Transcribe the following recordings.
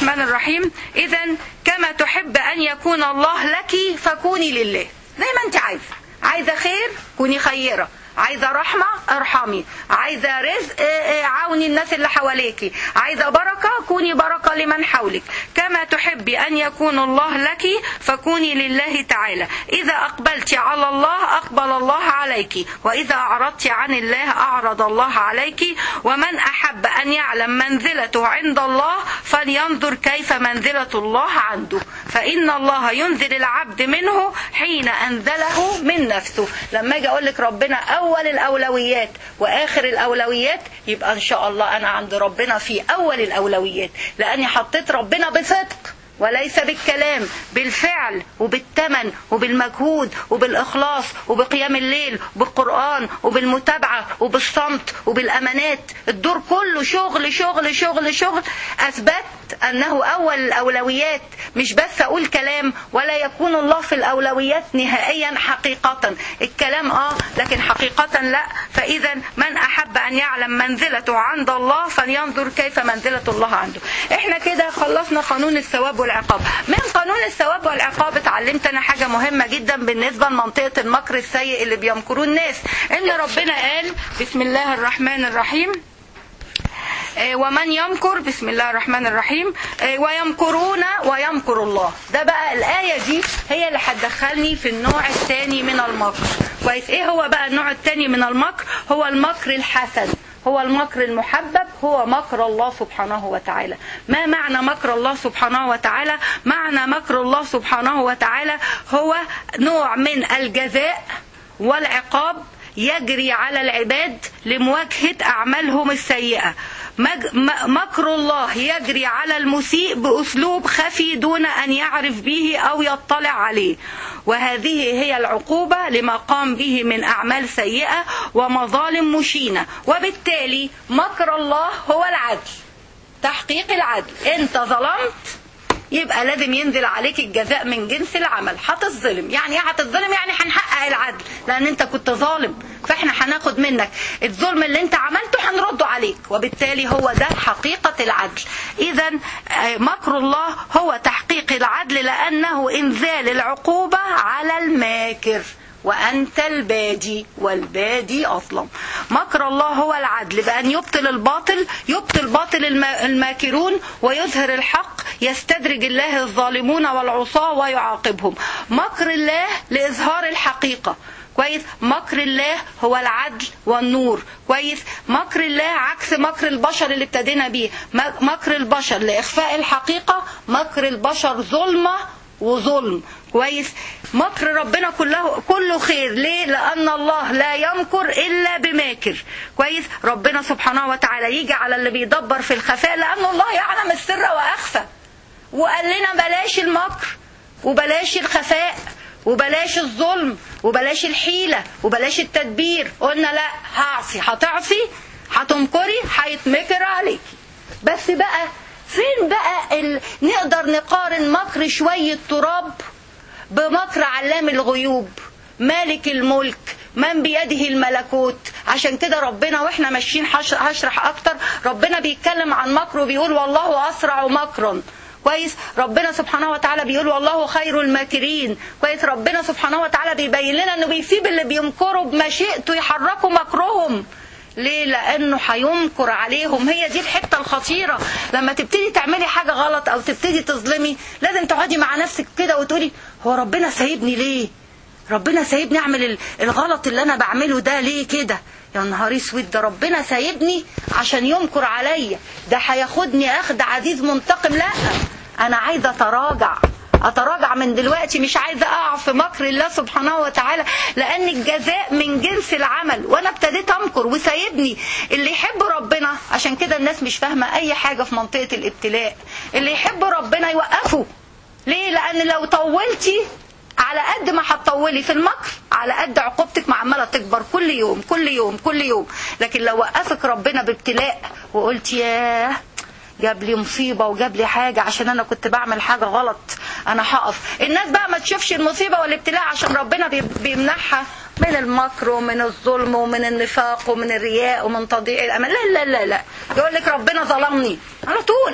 الرحمن الرحيم إذا كما تحب أن يكون الله لك فكوني لله زي ما أنت عايزة عايزة خير كوني خيرة عايزة رحمة ارحمي عايزة رزق آه، آه، عاوني الناس اللي حواليكي عايزة بركة كوني بركة لمن حولك كما تحبي أن يكون الله لك فكوني لله تعالى إذا أقبلت على الله أقبل الله عليك وإذا أعرضت عن الله أعرض الله عليك ومن أحب أن يعلم منزلته عند الله فلينظر كيف منزلة الله عنده فإن الله ينزل العبد منه حين أنزله من نفسه لما أجي أقول لك ربنا أول الأولويات وآخر الأولويات يبقى إن شاء الله أنا عند ربنا في أول الأولويات لأني حطيت ربنا بصدق وليس بالكلام بالفعل وبالتمن وبالمجهود وبالإخلاص وبقيام الليل وبالقرآن وبالمتابعة وبالصمت وبالأمانات الدور كله شغل شغل شغل شغل أثبت أنه أول الأولويات مش بس أقول كلام ولا يكون الله في الأولويات نهائيا حقيقة الكلام آه لكن حقيقة لا فإذا من أحب أن يعلم منزلته عند الله فلينظر كيف منزلة الله عنده احنا كده خلصنا قانون الثواب والعقاب من قانون الثواب والعقاب اتعلمت انا حاجة مهمة جدا بالنسبة لمنطقة المكر السيء اللي بيمكروه الناس ان ربنا قال بسم الله الرحمن الرحيم آه، ومن يمكر بسم الله الرحمن الرحيم آه، ويمكرون ويمكر الله ده بقى الآية دي هي اللي هتدخلني في النوع الثاني من المكر كويس ايه هو بقى النوع الثاني من المكر هو المكر الحسن هو المكر المحبب هو مكر الله سبحانه وتعالى ما معنى مكر الله سبحانه وتعالى معنى مكر الله سبحانه وتعالى هو نوع من الجزاء والعقاب يجري على العباد لمواجهة أعمالهم السيئة مج- م- مكر الله يجري على المسيء بأسلوب خفي دون أن يعرف به أو يطلع عليه وهذه هي العقوبة لما قام به من أعمال سيئة ومظالم مشينة وبالتالي مكر الله هو العدل تحقيق العدل انت ظلمت يبقى لازم ينزل عليك الجزاء من جنس العمل هتظلم يعني ايه هتظلم يعني هنحقق العدل لان انت كنت ظالم فاحنا هناخد منك الظلم اللي انت عملته هنرده عليك وبالتالي هو ده حقيقة العدل اذا آه، مكر الله هو تحقيق العدل لانه انزال العقوبة على الماكر وأنت البادي والبادي أظلم مكر الله هو العدل بأن يبطل الباطل يبطل باطل الم- الماكرون ويظهر الحق يستدرج الله الظالمون والعصاة ويعاقبهم مكر الله لإظهار الحقيقة كويس مكر الله هو العدل والنور كويس مكر الله عكس مكر البشر اللي ابتدينا بيه م- مكر البشر لإخفاء الحقيقة مكر البشر ظلمة وظلم كويس مكر ربنا كله كله خير ليه لان الله لا يمكر الا بماكر كويس ربنا سبحانه وتعالى يجي على اللي بيدبر في الخفاء لان الله يعلم السر واخفى وقال لنا بلاش المكر وبلاش الخفاء وبلاش الظلم وبلاش الحيلة وبلاش التدبير قلنا لا هعصي هتعصي هتمكري هيتمكر عليكي بس بقى فين بقى ال... نقدر نقارن مكر شوية تراب بمكر علام الغيوب مالك الملك من بيده الملكوت عشان كده ربنا واحنا ماشيين حش- هشرح اكتر ربنا بيتكلم عن مكره بيقول والله اسرع مكرا كويس ربنا سبحانه وتعالى بيقول والله خير الماكرين كويس ربنا سبحانه وتعالى بيبين لنا انه بيسيب اللي بيمكروا بمشيئته يحركوا مكرهم ليه لانه هينكر عليهم هي دي الحته الخطيره لما تبتدي تعملي حاجه غلط او تبتدي تظلمي لازم تقعدي مع نفسك كده وتقولي هو ربنا سايبني ليه ربنا سايبني اعمل ال- الغلط اللي انا بعمله ده ليه كده يا نهار اسود ده ربنا سايبني عشان ينكر عليا ده هياخدني اخد عزيز منتقم لا انا عايزه اتراجع اتراجع من دلوقتي مش عايزه اقع في مكر الله سبحانه وتعالى لان الجزاء من جنس العمل وانا ابتديت امكر وسايبني اللي يحب ربنا عشان كده الناس مش فاهمه اي حاجه في منطقه الابتلاء اللي يحب ربنا يوقفه ليه لان لو طولتي على قد ما هتطولي في المكر على قد عقوبتك ما عماله تكبر كل يوم كل يوم كل يوم لكن لو وقفك ربنا بابتلاء وقلت ياه جاب لي مصيبة وجاب لي حاجة عشان أنا كنت بعمل حاجة غلط أنا هقف الناس بقى ما تشوفش المصيبة والابتلاء عشان ربنا بي- بيمنحها من المكر ومن الظلم ومن النفاق ومن الرياء ومن تضييع الأمل لا لا لا لا يقول لك ربنا ظلمني على طول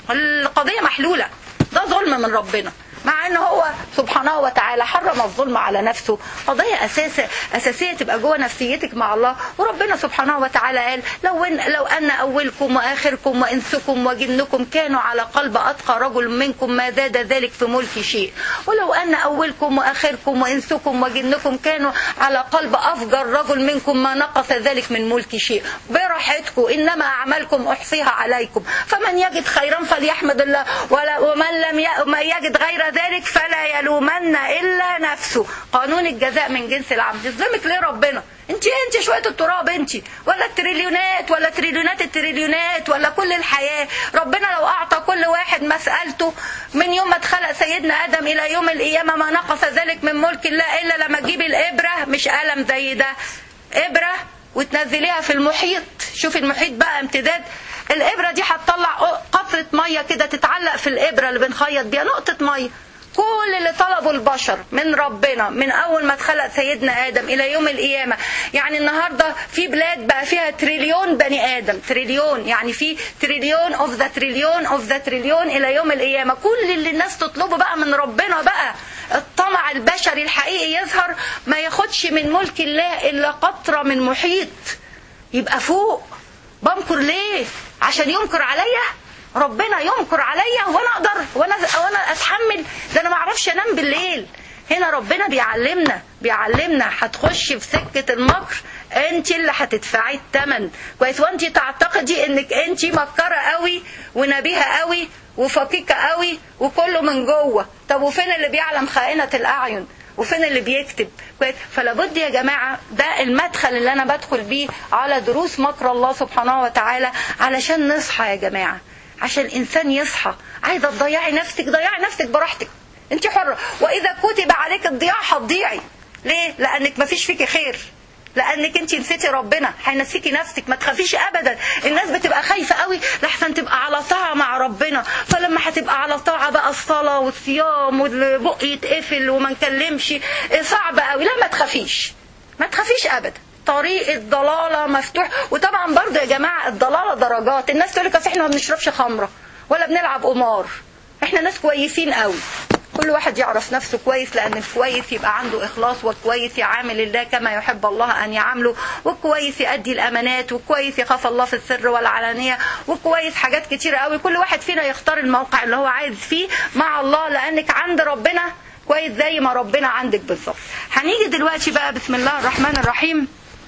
القضيه محلوله ده ظلم من ربنا مع ان هو سبحانه وتعالى حرم الظلم على نفسه قضيه اساسيه اساسيه تبقى جوه نفسيتك مع الله وربنا سبحانه وتعالى قال لو إن لو ان اولكم واخركم وانسكم وجنكم كانوا على قلب اتقى رجل منكم ما زاد ذلك في ملك شيء ولو ان اولكم واخركم وانسكم وجنكم كانوا على قلب افجر رجل منكم ما نقص ذلك من ملك شيء براحتكم انما اعمالكم احصيها عليكم فمن يجد خيرا فليحمد الله ولا ومن لم يجد غير ذلك فلا يلومن الا نفسه قانون الجزاء من جنس العمل يظلمك ليه ربنا انت انت شويه التراب انت ولا التريليونات ولا تريليونات التريليونات ولا كل الحياه ربنا لو اعطى كل واحد مسالته من يوم ما اتخلق سيدنا ادم الى يوم القيامه ما نقص ذلك من ملك الله الا لما تجيب الابره مش قلم زي ده ابره وتنزليها في المحيط شوفي المحيط بقى امتداد الابره دي هتطلع قطره ميه كده تتعلق في الابره اللي بنخيط بيها نقطه ميه كل اللي طلبه البشر من ربنا من اول ما اتخلق سيدنا ادم الى يوم القيامه يعني النهارده في بلاد بقى فيها تريليون بني ادم تريليون يعني في تريليون اوف ذا تريليون اوف ذا تريليون الى يوم القيامه كل اللي الناس تطلبه بقى من ربنا بقى الطمع البشري الحقيقي يظهر ما ياخدش من ملك الله الا قطره من محيط يبقى فوق بمكر ليه عشان ينكر عليا ربنا ينكر عليا وانا اقدر وانا وانا اتحمل ده انا ما اعرفش انام بالليل هنا ربنا بيعلمنا بيعلمنا هتخش في سكه المكر انت اللي هتدفعي الثمن كويس وانت تعتقدي انك انت مكره قوي ونبيهه قوي وفقيقه قوي وكله من جوه طب وفين اللي بيعلم خائنه الاعين وفين اللي بيكتب كويس فلا بد يا جماعه ده المدخل اللي انا بدخل بيه على دروس مكر الله سبحانه وتعالى علشان نصحى يا جماعه عشان الانسان يصحى عايزه تضيعي نفسك ضيعي نفسك براحتك انت حره واذا كتب عليك الضياع هتضيعي ليه لانك ما فيش فيكي خير لانك انت نسيتي ربنا هينسيكي نفسك ما تخافيش ابدا الناس بتبقى خايفه قوي لحسن تبقى على طاعه مع ربنا فلما هتبقى على طاعه بقى الصلاه والصيام والبق يتقفل وما نكلمش صعب قوي لا ما تخافيش ما تخافيش ابدا طريق الضلاله مفتوح وطبعا برضه يا جماعه الضلاله درجات الناس تقول لك احنا ما بنشربش خمره ولا بنلعب قمار احنا ناس كويسين قوي كل واحد يعرف نفسه كويس لان الكويس يبقى عنده اخلاص والكويس يعامل الله كما يحب الله ان يعامله والكويس يؤدي الامانات والكويس يخاف الله في السر والعلانيه والكويس حاجات كتيره قوي كل واحد فينا يختار الموقع اللي هو عايز فيه مع الله لانك عند ربنا كويس زي ما ربنا عندك بالظبط هنيجي دلوقتي بقى بسم الله الرحمن الرحيم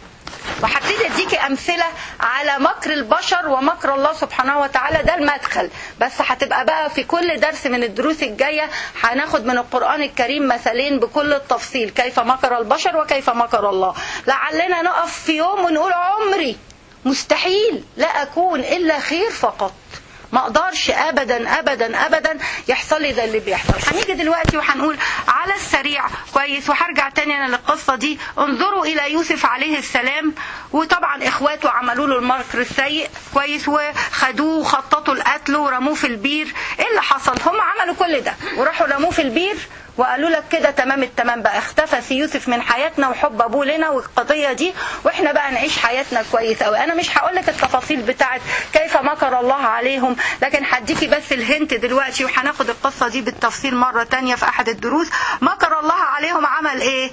وهبتدي اديكي امثله على مكر البشر ومكر الله سبحانه وتعالى ده المدخل بس هتبقى بقى في كل درس من الدروس الجايه هناخد من القران الكريم مثلين بكل التفصيل كيف مكر البشر وكيف مكر الله لعلنا نقف في يوم ونقول عمري مستحيل لا اكون الا خير فقط ما اقدرش ابدا ابدا ابدا يحصل لي ده اللي بيحصل هنيجي دلوقتي وهنقول على السريع كويس وهرجع تاني انا للقصه دي انظروا الى يوسف عليه السلام وطبعا اخواته عملوا له المكر السيء كويس وخدوه وخططوا القتل ورموه في البير ايه اللي حصل هم عملوا كل ده وراحوا رموه في البير وقالوا لك كده تمام التمام بقى اختفى يوسف من حياتنا وحب ابوه لنا والقضيه دي واحنا بقى نعيش حياتنا كويس قوي انا مش هقول لك التفاصيل بتاعت كيف مكر الله عليهم لكن هديكي بس الهنت دلوقتي وهناخد القصه دي بالتفصيل مره تانية في احد الدروس مكر الله عليهم عمل ايه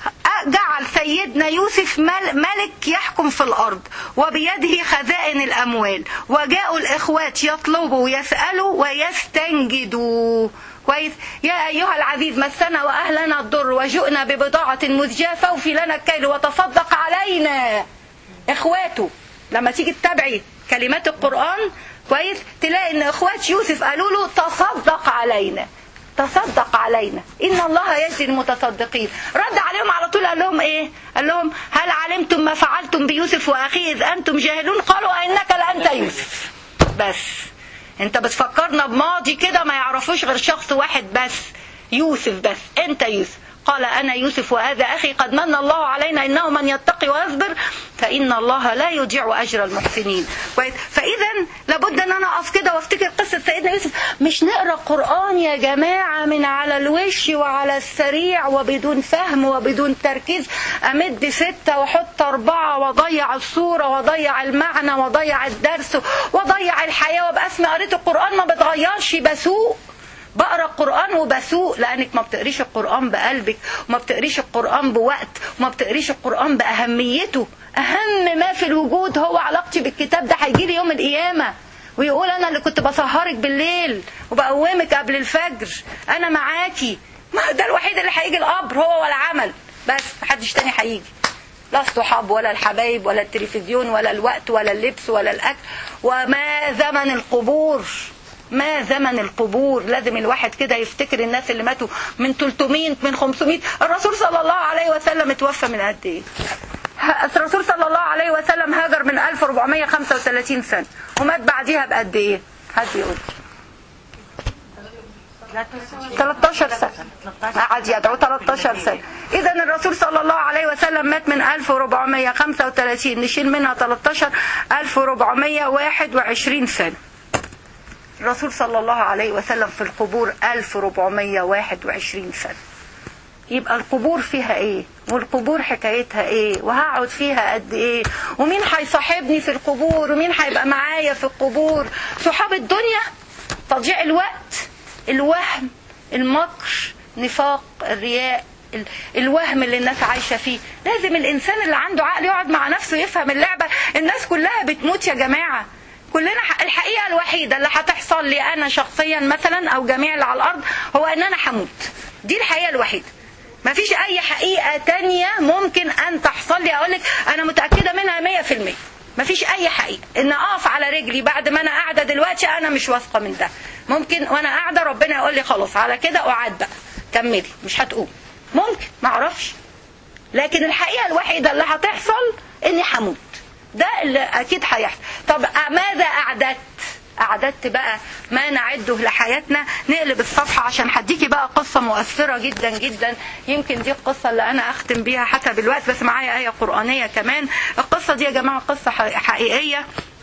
جعل سيدنا يوسف ملك يحكم في الارض وبيده خزائن الاموال وجاءوا الاخوات يطلبوا ويسالوا ويستنجدوا كويس يا أيها العزيز مسنا وأهلنا الضر وجئنا ببضاعة مزجاة فوفي لنا الكيل وتصدق علينا إخواته لما تيجي تتابعي كلمات القرآن كويس تلاقي إن إخوات يوسف قالوا له تصدق علينا تصدق علينا إن الله يجزي المتصدقين رد عليهم على طول قال لهم إيه قال لهم هل علمتم ما فعلتم بيوسف وأخيه إذ أنتم جاهلون قالوا إنك لأنت يوسف بس انت بتفكرنا بماضي كده ما يعرفوش غير شخص واحد بس يوسف بس انت يوسف قال أنا يوسف وهذا أخي قد من الله علينا إنه من يتقي ويصبر فإن الله لا يضيع أجر المحسنين كويس فإذا لابد أن أنا أقف كده وافتكر قصة سيدنا يوسف مش نقرأ قرآن يا جماعة من على الوش وعلى السريع وبدون فهم وبدون تركيز أمد ستة وأحط أربعة وأضيع الصورة وأضيع المعنى وأضيع الدرس وأضيع الحياة وأبقى اسمي قريت القرآن ما بتغيرش بسوق بقرا القران وبسوق لانك ما بتقريش القران بقلبك وما بتقريش القران بوقت وما بتقريش القران باهميته اهم ما في الوجود هو علاقتي بالكتاب ده هيجي لي يوم القيامه ويقول انا اللي كنت بسهرك بالليل وبقومك قبل الفجر انا معاكي ما ده الوحيد اللي هيجي القبر هو ولا عمل بس محدش تاني هيجي لا الصحاب ولا الحبايب ولا التلفزيون ولا الوقت ولا اللبس ولا الاكل وما زمن القبور ما زمن القبور لازم الواحد كده يفتكر الناس اللي ماتوا من 300 من 500 الرسول صلى الله عليه وسلم اتوفى من قد ايه الرسول صلى الله عليه وسلم هاجر من 1435 سنة ومات بعديها بقد ايه حد يقول 13 سنة قعد يدعو 13 سنة إذا الرسول صلى الله عليه وسلم مات من 1435 نشيل منها 13 1421 سنة الرسول صلى الله عليه وسلم في القبور 1421 سنة يبقى القبور فيها ايه والقبور حكايتها ايه وهقعد فيها قد ايه ومين هيصاحبني في القبور ومين هيبقى معايا في القبور صحاب الدنيا تضييع الوقت الوهم المكر نفاق الرياء الوهم اللي الناس عايشة فيه لازم الإنسان اللي عنده عقل يقعد مع نفسه يفهم اللعبة الناس كلها بتموت يا جماعة كلنا الحقيقة الوحيدة اللي هتحصل لي أنا شخصيا مثلا أو جميع اللي على الأرض هو أن أنا هموت دي الحقيقة الوحيدة ما فيش أي حقيقة تانية ممكن أن تحصل لي أقول لك أنا متأكدة منها مية في المية ما فيش أي حقيقة إن أقف على رجلي بعد ما أنا قاعدة دلوقتي أنا مش واثقة من ده ممكن وأنا قاعدة ربنا يقول لي خلاص على كده أقعد بقى كملي مش هتقوم ممكن ما أعرفش لكن الحقيقة الوحيدة اللي هتحصل إني هموت ده اللي اكيد هيحصل طب ماذا اعددت اعددت بقى ما نعده لحياتنا نقلب الصفحه عشان هديكي بقى قصه مؤثره جدا جدا يمكن دي القصه اللي انا اختم بيها حسب الوقت بس معايا ايه قرانيه كمان القصه دي يا جماعه قصه حقيقيه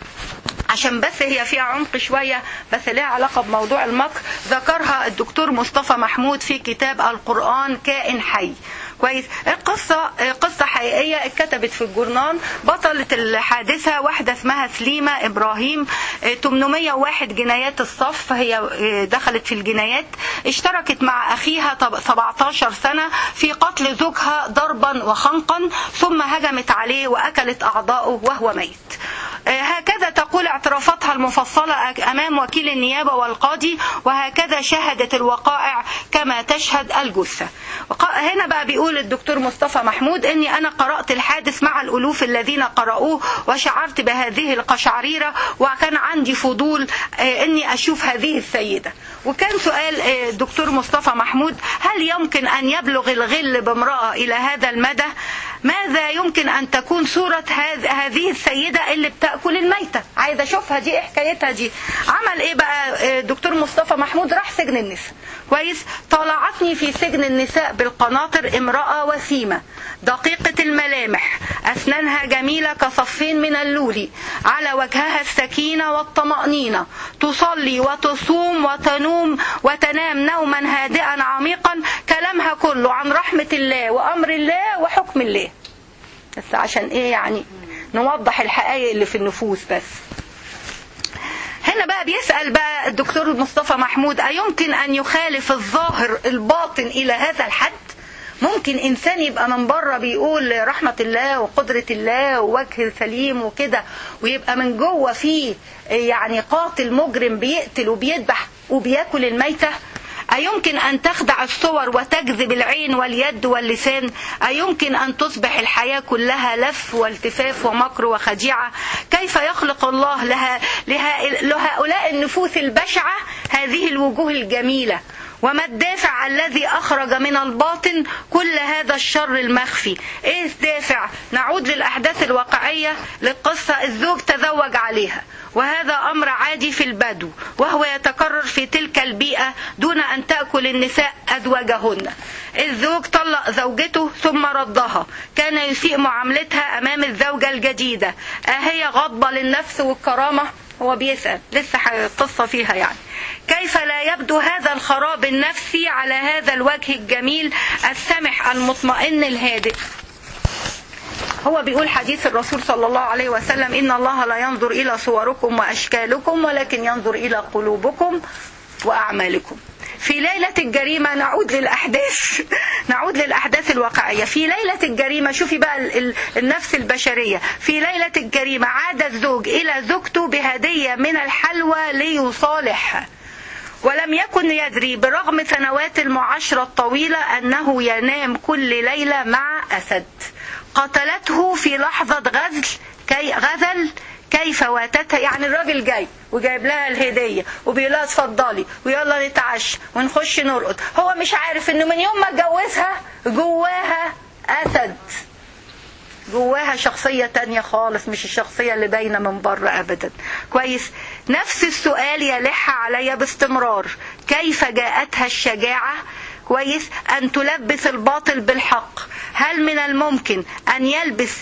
عشان بس هي فيها عمق شوية بس لها علاقة بموضوع المكر ذكرها الدكتور مصطفى محمود في كتاب القرآن كائن حي كويس القصة قصة حقيقية اتكتبت في الجورنال بطلة الحادثة واحدة اسمها سليمة إبراهيم 801 جنايات الصف هي دخلت في الجنايات اشتركت مع أخيها 17 سنة في قتل زوجها ضربا وخنقا ثم هجمت عليه وأكلت أعضاؤه وهو ميت هكذا تقول اعترافاتها المفصلة أمام وكيل النيابة والقاضي وهكذا شهدت الوقائع كما تشهد الجثة هنا بقى بيقول الدكتور مصطفى محمود اني انا قرأت الحادث مع الالوف الذين قرأوه وشعرت بهذه القشعريرة وكان عندي فضول اني اشوف هذه السيدة وكان سؤال الدكتور مصطفى محمود هل يمكن ان يبلغ الغل بامرأة الى هذا المدى ماذا يمكن ان تكون صورة هذه السيدة اللي بتأكل الميتة عايزة اشوفها دي ايه حكايتها دي عمل ايه بقى الدكتور مصطفى محمود راح سجن النساء كويس طلعتني في سجن النساء بالقناطر امرأة وسيمة دقيقة الملامح أسنانها جميلة كصفين من اللولي على وجهها السكينة والطمأنينة تصلي وتصوم وتنوم وتنام نوما هادئا عميقا كلامها كله عن رحمة الله وأمر الله وحكم الله بس عشان ايه يعني نوضح الحقائق اللي في النفوس بس هنا بقى بيسأل بقى الدكتور مصطفى محمود أيمكن أن يخالف الظاهر الباطن إلى هذا الحد ممكن إنسان يبقى من بره بيقول رحمة الله وقدرة الله ووجه سليم وكده ويبقى من جوه فيه يعني قاتل مجرم بيقتل وبيذبح وبياكل الميتة أيمكن أن تخدع الصور وتجذب العين واليد واللسان أيمكن أن تصبح الحياة كلها لف والتفاف ومكر وخديعة كيف يخلق الله لها لهؤلاء النفوس البشعة هذه الوجوه الجميلة وما الدافع الذي أخرج من الباطن كل هذا الشر المخفي إيه الدافع نعود للأحداث الواقعية للقصة الزوج تزوج عليها وهذا أمر عادي في البدو وهو يتكرر في تلك البيئة دون أن تأكل النساء أزواجهن الزوج طلق زوجته ثم ردها كان يسيء معاملتها أمام الزوجة الجديدة أهي غضبة للنفس والكرامة هو بيسأل لسه قصة فيها يعني كيف لا يبدو هذا الخراب النفسي على هذا الوجه الجميل السمح المطمئن الهادئ هو بيقول حديث الرسول صلى الله عليه وسلم إن الله لا ينظر إلى صوركم وأشكالكم ولكن ينظر إلى قلوبكم وأعمالكم في ليلة الجريمة نعود للأحداث نعود للأحداث الواقعية في ليلة الجريمة شوفي بقى النفس البشرية في ليلة الجريمة عاد الزوج إلى زوجته بهدية من الحلوى ليصالحها ولم يكن يدري برغم سنوات المعاشرة الطويلة أنه ينام كل ليلة مع أسد قتلته في لحظة غزل كي غزل كيف واتتها يعني الراجل جاي وجايب لها الهدية وبيقول لها اتفضلي ويلا نتعشى ونخش نرقد هو مش عارف انه من يوم ما اتجوزها جواها اسد جواها شخصية تانية خالص مش الشخصية اللي باينة من بره أبدا كويس نفس السؤال يلح علي باستمرار كيف جاءتها الشجاعة كويس أن تلبس الباطل بالحق هل من الممكن أن يلبس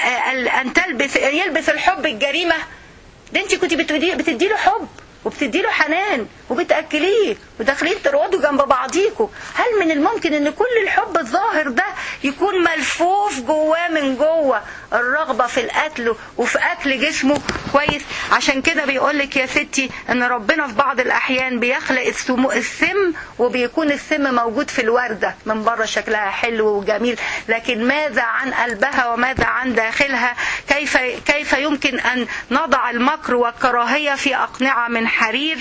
أن تلبس يلبس الحب الجريمة ده أنت كنت بتدي له حب وبتدي له حنان وبتاكليه وداخلين ترقدوا جنب بعضيكوا هل من الممكن ان كل الحب الظاهر ده يكون ملفوف جواه من جوه الرغبه في القتل وفي اكل جسمه كويس عشان كده بيقول لك يا ستي ان ربنا في بعض الاحيان بيخلق السمو السم وبيكون السم موجود في الورده من بره شكلها حلو وجميل لكن ماذا عن قلبها وماذا عن داخلها كيف كيف يمكن ان نضع المكر والكراهيه في اقنعه من حرير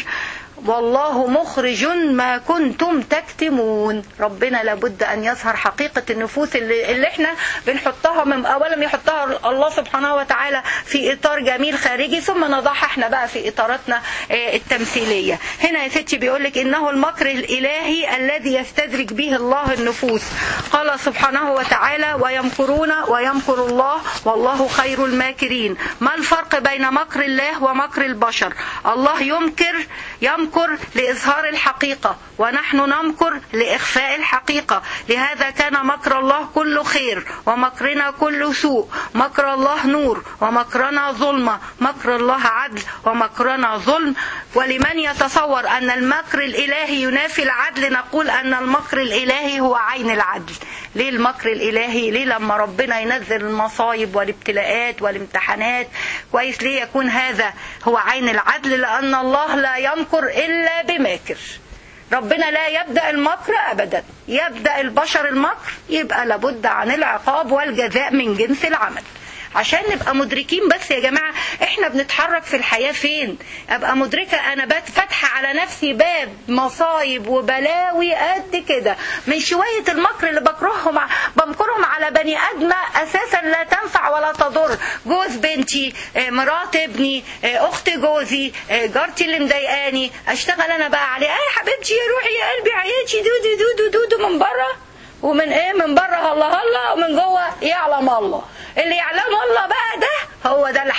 والله مخرج ما كنتم تكتمون ربنا لابد ان يظهر حقيقه النفوس اللي, اللي احنا بنحطها من اولا يحطها الله سبحانه وتعالى في اطار جميل خارجي ثم نضعها احنا بقى في اطاراتنا التمثيليه هنا يا ستي بيقول لك انه المكر الالهي الذي يستدرج به الله النفوس قال سبحانه وتعالى ويمكرون ويمكر الله والله خير الماكرين ما الفرق بين مكر الله ومكر البشر الله يمكر يمكر نمكر لإظهار الحقيقة ونحن نمكر لإخفاء الحقيقة لهذا كان مكر الله كله خير ومكرنا كله سوء مكر الله نور ومكرنا ظلمة مكر الله عدل ومكرنا ظلم ولمن يتصور أن المكر الإلهي ينافي العدل نقول أن المكر الإلهي هو عين العدل ليه المكر الإلهي ليه لما ربنا ينزل المصايب والابتلاءات والامتحانات كويس ليه يكون هذا هو عين العدل لأن الله لا يمكر إلا بماكر ربنا لا يبدأ المكر أبدا يبدأ البشر المكر يبقى لابد عن العقاب والجزاء من جنس العمل عشان نبقى مدركين بس يا جماعة احنا بنتحرك في الحياة فين ابقى مدركة انا بات فاتحة على نفسي باب مصايب وبلاوي قد كده من شوية المكر اللي بكرههم بمكرهم على بني ادمة اساسا لا تنفع ولا تضر جوز بنتي مرات ابني اخت جوزي جارتي اللي مضايقاني اشتغل انا بقى عليه اي حبيبتي يا روحي يا قلبي عياتي دودو دودو دودو من بره ومن ايه من بره الله الله ومن جوه يعلم الله اللي يعلمه الله بقى ده هو ده اللي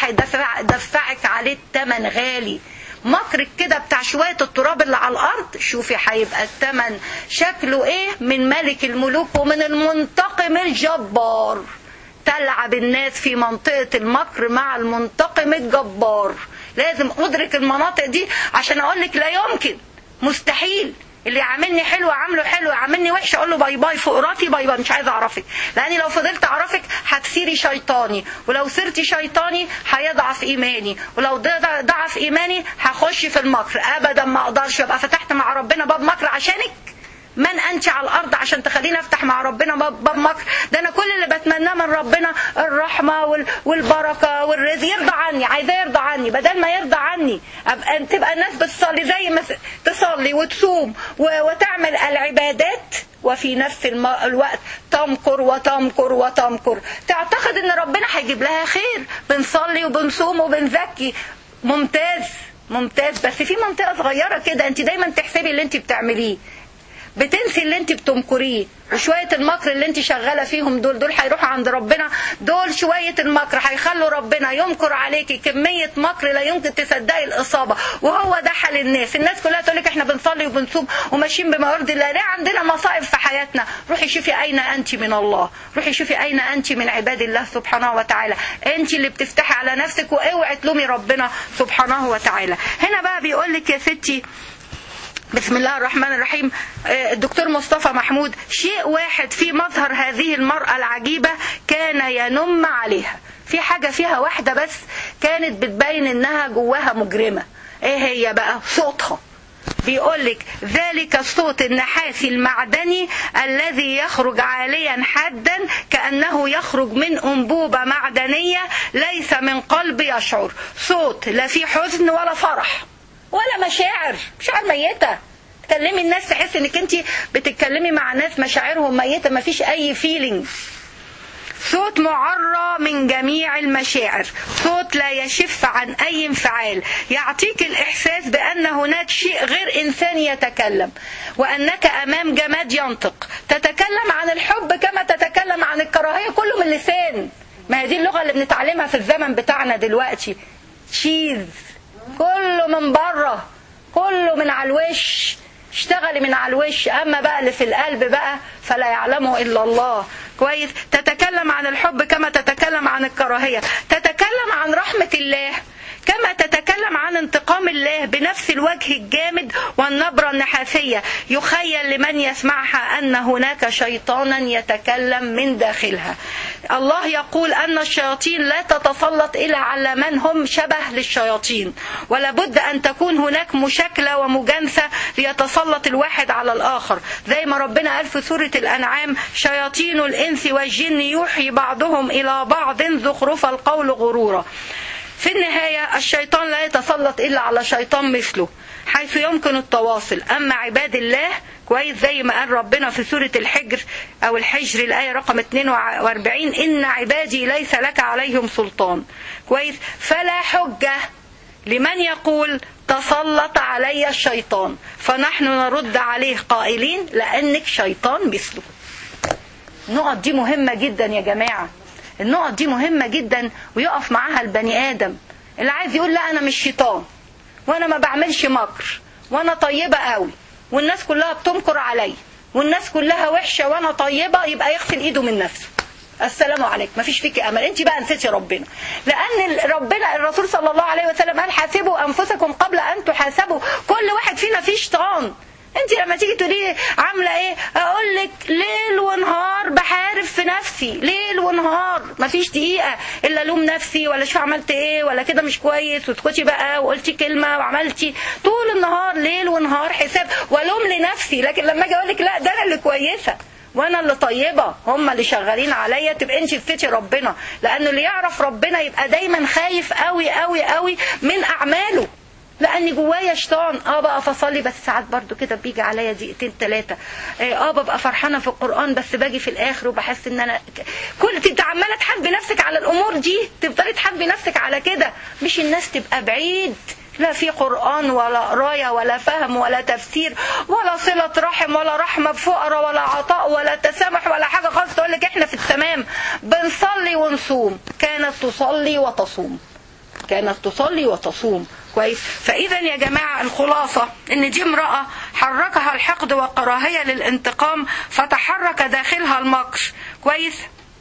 هيدفعك عليه الثمن غالي مكرك كده بتاع شوية التراب اللي على الأرض شوفي هيبقى الثمن شكله إيه من ملك الملوك ومن المنتقم الجبار تلعب الناس في منطقة المكر مع المنتقم الجبار لازم أدرك المناطق دي عشان أقول لك لا يمكن مستحيل اللي يعاملني حلو عامله حلو يعاملني وحش اقول له باي باي فوق راسي باي باي مش عايزه اعرفك لاني لو فضلت اعرفك هتصيري شيطاني ولو صرتي شيطاني هيضعف ايماني ولو ضعف ايماني هخش في المكر ابدا ما اقدرش ابقى فتحت مع ربنا باب مكر عشانك من انت على الارض عشان تخليني افتح مع ربنا باب مكر ده انا كل اللي بتمناه من ربنا الرحمه والبركه والرزق يرضى عني عايزاه يرضى عني بدل ما يرضى عني ابقى تبقى الناس بتصلي زي ما تصلي وتصوم وتعمل العبادات وفي نفس الوقت تمكر وتمكر وتمكر تعتقد ان ربنا هيجيب لها خير بنصلي وبنصوم وبنزكي ممتاز ممتاز بس في منطقه صغيره كده انت دايما تحسبي اللي انت بتعمليه بتنسي اللي انت بتمكريه وشويه المكر اللي انت شغاله فيهم دول دول هيروحوا عند ربنا دول شويه المكر هيخلوا ربنا يمكر عليكي كميه مكر لا يمكن تصدقي الاصابه وهو ده حال الناس الناس كلها تقول لك احنا بنصلي وبنصوم وماشيين بما يرضي الله ليه عندنا مصائب في حياتنا روحي شوفي اين انت من الله روحي شوفي اين انت من عباد الله سبحانه وتعالى انت اللي بتفتحي على نفسك واوعي تلومي ربنا سبحانه وتعالى هنا بقى بيقول لك يا ستي بسم الله الرحمن الرحيم الدكتور مصطفى محمود شيء واحد في مظهر هذه المرأة العجيبة كان ينم عليها في حاجة فيها واحدة بس كانت بتبين انها جواها مجرمة ايه هي بقى صوتها بيقول لك ذلك الصوت النحاسي المعدني الذي يخرج عاليا حدا كأنه يخرج من أنبوبة معدنية ليس من قلب يشعر صوت لا فيه حزن ولا فرح ولا مشاعر مشاعر ميتة تكلمي الناس تحس انك انت بتتكلمي مع ناس مشاعرهم ميتة مفيش اي فيلينج صوت معرى من جميع المشاعر صوت لا يشف عن أي انفعال يعطيك الإحساس بأن هناك شيء غير إنساني يتكلم وأنك أمام جماد ينطق تتكلم عن الحب كما تتكلم عن الكراهية كله من اللسان ما هي دي اللغة اللي بنتعلمها في الزمن بتاعنا دلوقتي تشيز كله من بره كله من على الوش اشتغلي من على الوش اما بقى اللي في القلب بقى فلا يعلمه الا الله كويس تتكلم عن الحب كما تتكلم عن الكراهيه تتكلم عن رحمه الله كما تتكلم عن انتقام الله بنفس الوجه الجامد والنبرة النحاسية يخيل لمن يسمعها أن هناك شيطانا يتكلم من داخلها الله يقول أن الشياطين لا تتسلط إلا على من هم شبه للشياطين ولابد أن تكون هناك مشاكلة ومجانسة ليتسلط الواحد على الآخر زي ما ربنا قال في سورة الأنعام شياطين الإنس والجن يوحي بعضهم إلى بعض زخرف القول غرورا في النهاية الشيطان لا يتسلط إلا على شيطان مثله حيث يمكن التواصل أما عباد الله كويس زي ما قال ربنا في سورة الحجر أو الحجر الآية رقم 42 إن عبادي ليس لك عليهم سلطان كويس فلا حجة لمن يقول تسلط علي الشيطان فنحن نرد عليه قائلين لأنك شيطان مثله النقط دي مهمة جدا يا جماعة النقط دي مهمة جدا ويقف معاها البني آدم اللي عايز يقول لا أنا مش شيطان وأنا ما بعملش مكر وأنا طيبة قوي والناس كلها بتمكر عليا والناس كلها وحشة وأنا طيبة يبقى يغسل إيده من نفسه السلام عليكم ما فيش فيك امل انت بقى نسيتي ربنا لان ربنا الرسول صلى الله عليه وسلم قال حاسبوا انفسكم قبل ان تحاسبوا كل واحد فينا فيه شيطان انت لما تيجي تقولي عامله ايه اقول لك ليل ونهار بحارب في نفسي ليل ونهار مفيش دقيقه الا لوم نفسي ولا شو عملت ايه ولا كده مش كويس واسكتي بقى وقلتي كلمه وعملتي طول النهار ليل ونهار حساب والوم لنفسي لكن لما اجي اقول لك لا ده انا اللي كويسه وانا اللي طيبه هم اللي شغالين عليا تبقى انت نسيتي ربنا لانه اللي يعرف ربنا يبقى دايما خايف قوي قوي قوي من اعماله لان جوايا شيطان اه بقى فصلي بس ساعات برضو كده بيجي عليا دقيقتين ثلاثه اه ببقى فرحانه في القران بس باجي في الاخر وبحس ان انا كل تبقى عماله تحاسبي نفسك على الامور دي تفضلي تحاسبي نفسك على كده مش الناس تبقى بعيد لا في قرآن ولا قراية ولا فهم ولا تفسير ولا صلة رحم ولا رحمة بفقراء ولا عطاء ولا تسامح ولا حاجة خالص تقول لك احنا في التمام بنصلي ونصوم كانت تصلي وتصوم كانت تصلي وتصوم كويس فاذا يا جماعه الخلاصه ان دي امراه حركها الحقد والكراهيه للانتقام فتحرك داخلها المكر كويس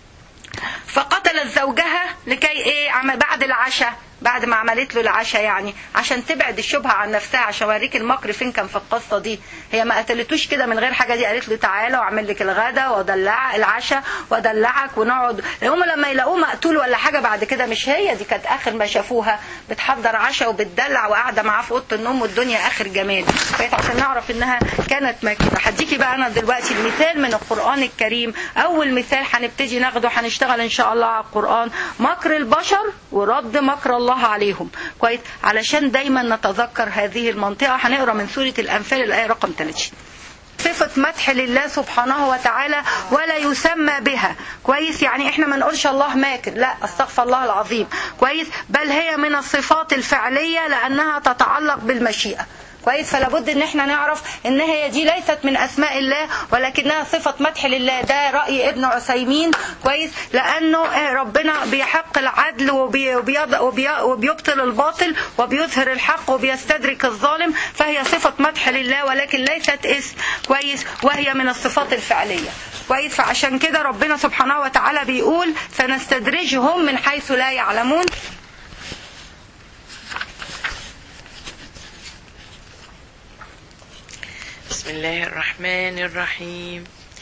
فقتلت زوجها لكي ايه بعد العشاء بعد ما عملت له العشاء يعني عشان تبعد الشبهه عن نفسها عشان اوريك المكر فين كان في القصه دي هي ما قتلتوش كده من غير حاجه دي قالت له تعالى واعمل لك الغدا وادلع العشاء وادلعك ونقعد هم لما يلاقوه مقتول ولا حاجه بعد كده مش هي دي كانت اخر ما شافوها بتحضر عشاء وبتدلع وقاعده معاه في اوضه النوم والدنيا اخر جمال بقيت عشان نعرف انها كانت مكتوبه هديكي بقى انا دلوقتي المثال من القران الكريم اول مثال هنبتدي ناخده هنشتغل ان شاء الله على القران مكر البشر ورد مكر الله الله عليهم كويس علشان دايما نتذكر هذه المنطقة هنقرا من سورة الأنفال الآية رقم 30 صفة مدح لله سبحانه وتعالى ولا يسمى بها كويس يعني احنا ما نقولش الله ماكر لا استغفر الله العظيم كويس بل هي من الصفات الفعلية لأنها تتعلق بالمشيئة كويس فلا بد ان احنا نعرف ان هي دي ليست من اسماء الله ولكنها صفه مدح لله ده راي ابن عثيمين كويس لانه آه، ربنا بيحق العدل وبي وبيض- وبي- وبيبطل الباطل وبيظهر الحق وبيستدرك الظالم فهي صفه مدح لله ولكن ليست اسم كويس وهي من الصفات الفعليه كويس فعشان كده ربنا سبحانه وتعالى بيقول سنستدرجهم من حيث لا يعلمون بسم الله الرحمن الرحيم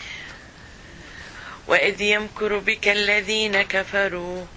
وإذ يمكر بك الذين كفروا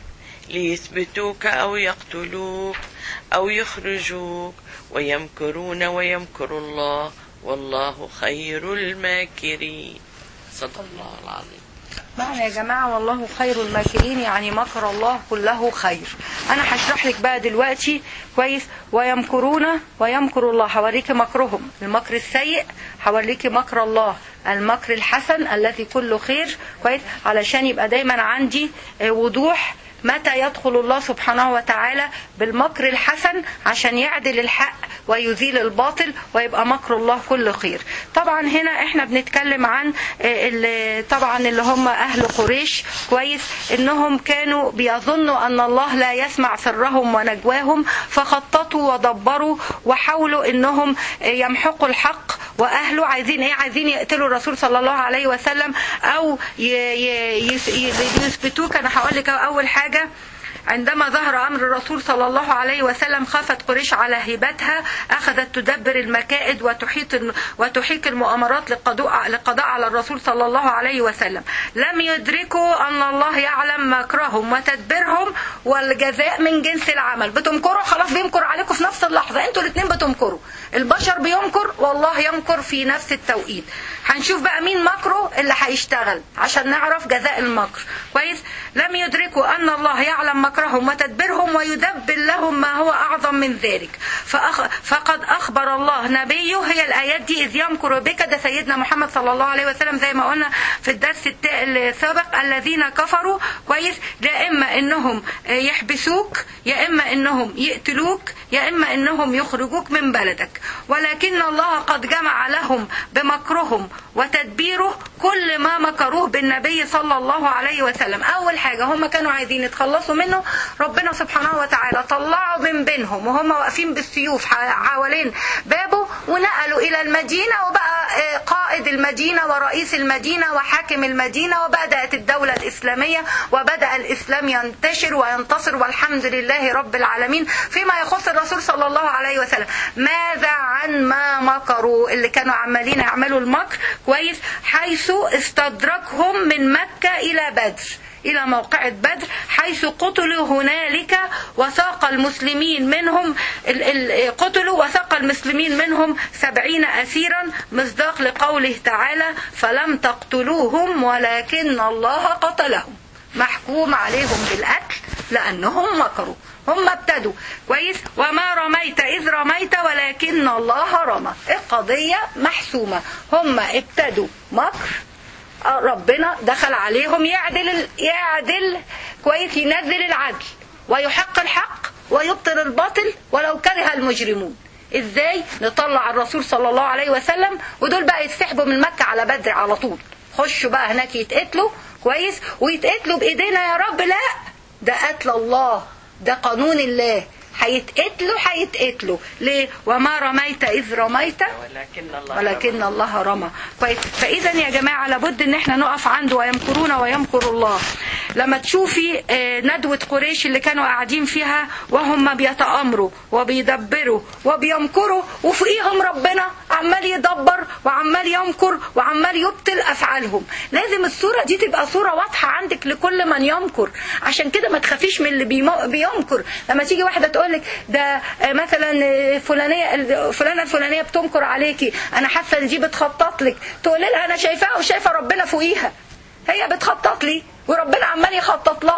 ليثبتوك أو يقتلوك أو يخرجوك ويمكرون ويمكر الله والله خير الماكرين صدق الله العظيم معنى يا جماعة والله خير الماكرين يعني مكر الله كله خير أنا هشرح لك بقى دلوقتي كويس ويمكرون ويمكر الله هوريك مكرهم المكر السيء هوريك مكر الله المكر الحسن الذي كله خير كويس علشان يبقى دايما عندي آه، وضوح متى يدخل الله سبحانه وتعالى بالمكر الحسن عشان يعدل الحق ويزيل الباطل ويبقى مكر الله كل خير طبعا هنا احنا بنتكلم عن آه، اللي طبعا اللي هم اهل قريش كويس انهم كانوا بيظنوا ان الله لا يسمع سرهم ونجواهم فخططوا ودبروا وحاولوا انهم آه، يمحقوا الحق واهله عايزين ايه عايزين يقتلوا الرسول صلى الله عليه وسلم او ي- ي- يس- ي- يثبتوك انا هقول لك اول حاجه عندما ظهر أمر الرسول صلى الله عليه وسلم خافت قريش على هيبتها أخذت تدبر المكائد وتحيط وتحيك المؤامرات للقضاء للقضاء على الرسول صلى الله عليه وسلم لم يدركوا أن الله يعلم مكرهم وتدبيرهم والجزاء من جنس العمل بتمكروا خلاص بيمكر عليكم في نفس اللحظة انتوا الاثنين بتمكروا البشر بيمكر والله يمكر في نفس التوقيت هنشوف بقى مين مكره اللي هيشتغل عشان نعرف جزاء المكر كويس لم يدركوا أن الله يعلم مكرهم وتدبيرهم ويدبر لهم ما هو أعظم من ذلك فأخ... فقد أخبر الله نبيه هي الآيات دي إذ يمكر بك ده سيدنا محمد صلى الله عليه وسلم زي ما قلنا في الدرس الت- السابق الذين كفروا كويس يا إما إنهم يحبسوك يا إما إنهم يقتلوك يا إما إنهم يخرجوك من بلدك ولكن الله قد جمع لهم بمكرهم وتدبيره كل ما مكروه بالنبي صلى الله عليه وسلم أول حاجة هم كانوا عايزين يتخلصوا منه ربنا سبحانه وتعالى طلعوا من بينهم وهم واقفين بالسيوف حوالين بابه ونقلوا إلى المدينة وبقى آه، قائد المدينة ورئيس المدينة وحاكم المدينة وبدأت الدولة الإسلامية وبدأ الإسلام ينتشر وينتصر والحمد لله رب العالمين فيما يخص الرسول صلى الله عليه وسلم ماذا عن ما مكروا اللي كانوا عمالين يعملوا المكر كويس حيث استدركهم من مكة إلى بدر إلى موقعة بدر حيث قتلوا هنالك وساق المسلمين منهم ال- ال- قتلوا وساق المسلمين منهم سبعين أسيرا مصداق لقوله تعالى فلم تقتلوهم ولكن الله قتلهم محكوم عليهم بالقتل لأنهم مكروا هم ابتدوا كويس وما رميت إذ رميت ولكن الله رمى القضية محسومة هم ابتدوا مكر آه، ربنا دخل عليهم يعدل ال- يعدل كويس ينزل العدل ويحق الحق ويبطل الباطل ولو كره المجرمون ازاي نطلع الرسول صلى الله عليه وسلم ودول بقى يتسحبوا من مكة على بدر على طول خشوا بقى هناك يتقتلوا كويس ويتقتلوا بايدينا يا رب لا ده قتل الله ده قانون الله هيتقتلوا هيتقتلوا ليه وما رميت اذ رميت ولكن الله ولكن الله رمى كويس فاذا يا جماعه لابد ان احنا نقف عنده ويمكرون ويمكر الله لما تشوفي آه، ندوه قريش اللي كانوا قاعدين فيها وهم بيتامروا وبيدبروا وبيمكروا وفوقيهم ربنا عمال يدبر وعمال يمكر وعمال يبطل افعالهم لازم الصوره دي تبقى صوره واضحه عندك لكل من يمكر عشان كده ما تخافيش من اللي بيمو- بيمكر لما تيجي واحده تقول لك ده آه، مثلا آه، فلانيه فلانه الفلانيه بتمكر عليكي انا حاسه ان دي بتخطط لك تقول لها انا شايفاها وشايفه ربنا فوقيها هي بتخطط لي وربنا عمال يخطط لها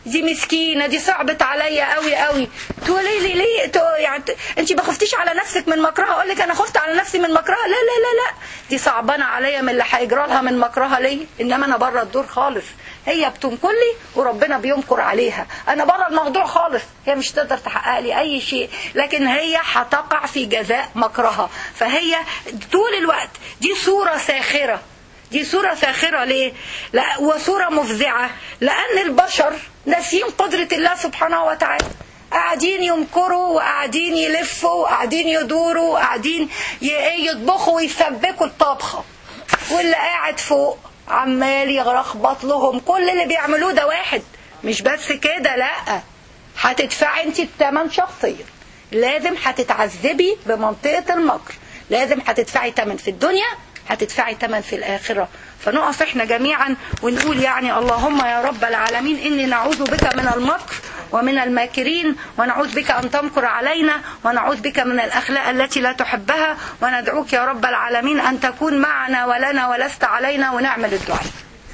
دي مسكينه دي صعبت عليا قوي قوي تقولي لي ليه تو يعني انت ما خفتيش على نفسك من مكرها اقول لك انا خفت على نفسي من مكرها لا لا لا لا دي صعبانه عليا من اللي هيجرى لها من مكرها ليه انما انا بره الدور خالص هي بتنكر لي وربنا بينكر عليها انا بره الموضوع خالص هي مش تقدر تحقق لي اي شيء لكن هي هتقع في جزاء مكرها فهي طول الوقت دي صوره ساخره دي صورة ساخرة ليه؟ لا وصورة مفزعة لأن البشر ناسيين قدرة الله سبحانه وتعالى قاعدين يمكروا وقاعدين يلفوا وقاعدين يدوروا وقاعدين يطبخوا ويسبكوا الطبخة واللي قاعد فوق عمال يغرخبط لهم كل اللي بيعملوه ده واحد مش بس كده لا هتدفعي انت الثمن شخصيا لازم هتتعذبي بمنطقة المكر لازم هتدفعي ثمن في الدنيا هتدفعي ثمن في الآخرة فنقف احنا جميعا ونقول يعني اللهم يا رب العالمين إني نعوذ بك من المكر ومن الماكرين ونعوذ بك أن تمكر علينا ونعوذ بك من الأخلاق التي لا تحبها وندعوك يا رب العالمين أن تكون معنا ولنا ولست علينا ونعمل الدعاء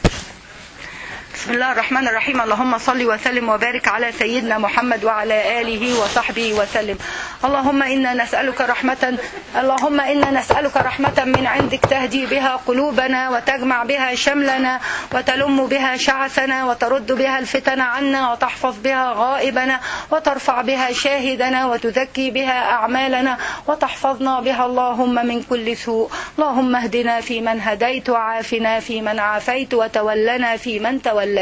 بسم الله الرحمن الرحيم اللهم صل وسلم وبارك على سيدنا محمد وعلى آله وصحبه وسلم اللهم إنا نسألك رحمة اللهم إنا نسألك رحمة من عندك تهدي بها قلوبنا وتجمع بها شملنا وتلم بها شعثنا وترد بها الفتن عنا وتحفظ بها غائبنا وترفع بها شاهدنا وتزكي بها أعمالنا وتحفظنا بها اللهم من كل سوء اللهم اهدنا فيمن هديت وعافنا فيمن عافيت وتولنا فيمن توليت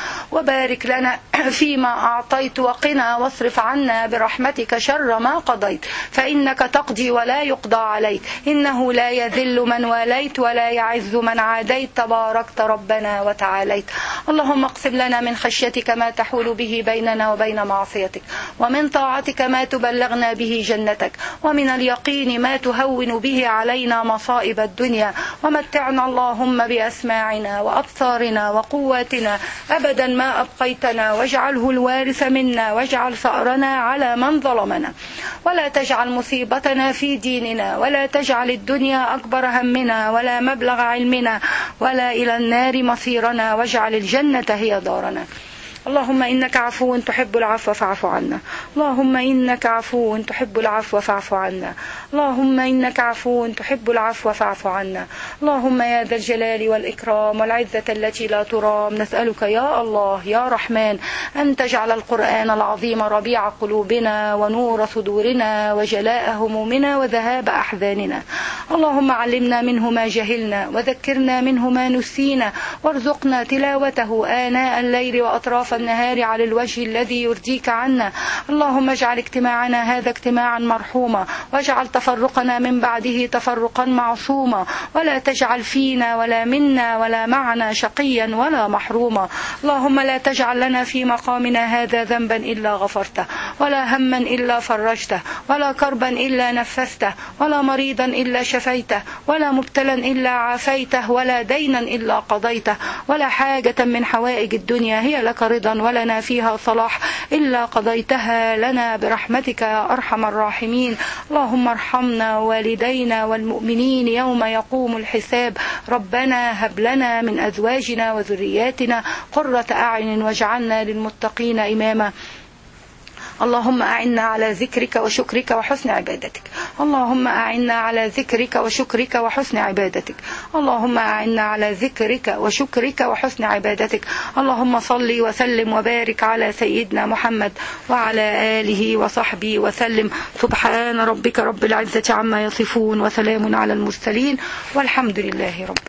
وبارك لنا فيما أعطيت وقنا واصرف عنا برحمتك شر ما قضيت فإنك تقضي ولا يقضى عليك إنه لا يذل من واليت ولا يعز من عاديت تباركت ربنا وتعاليت اللهم اقسم لنا من خشيتك ما تحول به بيننا وبين معصيتك ومن طاعتك ما تبلغنا به جنتك ومن اليقين ما تهون به علينا مصائب الدنيا ومتعنا اللهم بأسماعنا وأبصارنا وقواتنا أبدا ما أبقيتنا واجعله الوارث منا واجعل ثأرنا على من ظلمنا ولا تجعل مصيبتنا في ديننا ولا تجعل الدنيا أكبر همنا ولا مبلغ علمنا ولا إلى النار مصيرنا واجعل الجنة هي دارنا اللهم إنك عفو تحب العفو فاعف عنا اللهم إنك عفو تحب العفو فاعف عنا اللهم إنك عفو تحب العفو فاعف عنا اللهم يا ذا الجلال والإكرام والعزة التي لا ترام نسألك يا الله يا رحمن أن تجعل القرآن العظيم ربيع قلوبنا ونور صدورنا وجلاء همومنا وذهاب أحزاننا اللهم علمنا منه ما جهلنا وذكرنا منه ما نسينا وارزقنا تلاوته آناء الليل وأطراف النهار على الوجه الذي يرضيك عنا اللهم اجعل اجتماعنا هذا اجتماعا مرحوما واجعل تفرقنا من بعده تفرقا معصوما ولا تجعل فينا ولا منا ولا معنا شقيا ولا محروما اللهم لا تجعل لنا في مقامنا هذا ذنبا إلا غفرته ولا هما إلا فرجته ولا كربا إلا نفسته ولا مريضا إلا شفيته ولا مبتلا إلا عافيته ولا دينا إلا قضيته ولا حاجة من حوائج الدنيا هي لك رضا ولنا فيها صلاح إلا قضيتها لنا برحمتك يا أرحم الراحمين اللهم ارحمنا والدينا والمؤمنين يوم يقوم الحساب ربنا هب لنا من أزواجنا وذرياتنا قرة أعين واجعلنا للمتقين إماما اللهم أعنا على ذكرك وشكرك وحسن عبادتك اللهم أعنا على ذكرك وشكرك وحسن عبادتك اللهم أعنا على ذكرك وشكرك وحسن عبادتك اللهم صل وسلم وبارك على سيدنا محمد وعلى آله وصحبه وسلم سبحان ربك رب العزة عما يصفون وسلام على المرسلين والحمد لله رب